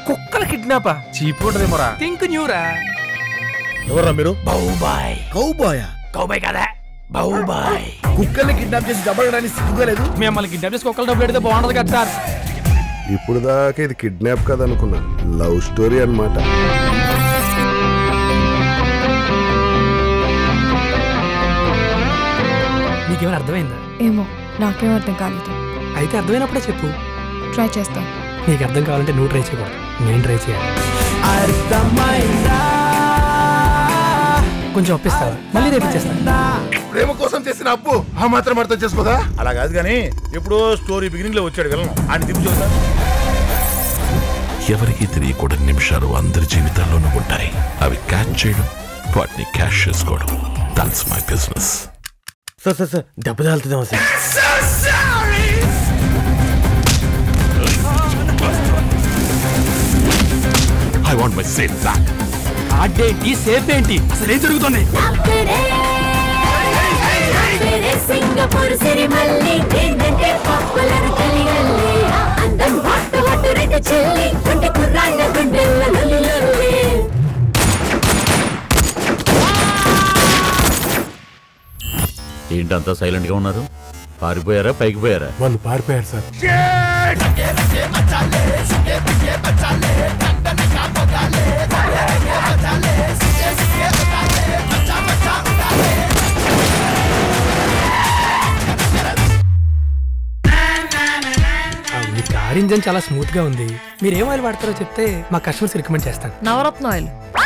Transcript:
కుక్కల కిడ్నాపా cheap ఉంటదేమోరా think న్యూరా ఎవర్రా మీరు బౌబాయ్ కౌబాయ్ కౌబాయ్ కదా బౌబాయ్ కుక్కల్ని కిడ్నాప్ చేసి దెబ్బడడానికి సిగ్గుగా లేదు మిమ్మల్ని కిడ్నాప్ చేసి కుక్కలు డబ్బులు పెడితే బాగుంటది కదా సార్ ఇప్పుడు దాకా ఇది కిడ్నాప్ కదా అనుకున్నా లవ్ స్టోరీ అన్నమాట నీకేమైనా అర్థమైందా ఏమో నాకేం అర్థం కాలేదు అయితే అర్థమైనప్పుడే చెప్పు ట్రై చేస్తా నీకు అర్థం కావాలంటే నువ్వు ట్రై చేయకూడదు నేను ట్రై చేయాలి కొంచెం ఒప్పిస్తావా మళ్ళీ రేపు ఇచ్చేస్తా ప్రేమ కోసం చేసిన అప్పు ఆ మాత్రం అర్థం చేసుకోదా అలా కాదు కానీ ఎప్పుడో స్టోరీ బిగినింగ్ లో వచ్చాడు వెళ్ళను ఆయన తిప్పి చూద్దాం ఎవరికీ తెలియకూడని నిమిషాలు అందరి జీవితాల్లోనూ ఉంటాయి అవి క్యాచ్ చేయడం వాటిని క్యాష్ చేసుకోవడం that's my business sir sir sir దెబ్బ తాగుతుందేమో sir I want my safe back అడ్డేంటి సేఫ్ ఏంటి అసలు ఏం జరుగుతుంది సింగపూర్ సిరిమల్లి ఏంటంటే పాపులర్ కలిగల్లి అందం హట్టు హట్టు రెడ్డ చెల్లి గుండె కుర్రాళ్ళ గుండెల్ల లొల్లి లొల్లి ఏంటంతా సైలెంట్ గా ఉన్నారు పారిపోయారా పైకి పోయారా వాళ్ళు పారిపోయారు సార్ మీ కార్ ఇంజన్ చాలా స్మూత్ గా ఉంది మీరు ఏం ఆయిల్ వాడతారో చెప్తే మా కస్టమర్స్ రికమెండ్ చేస్తాను నవరత్న ఆయిల్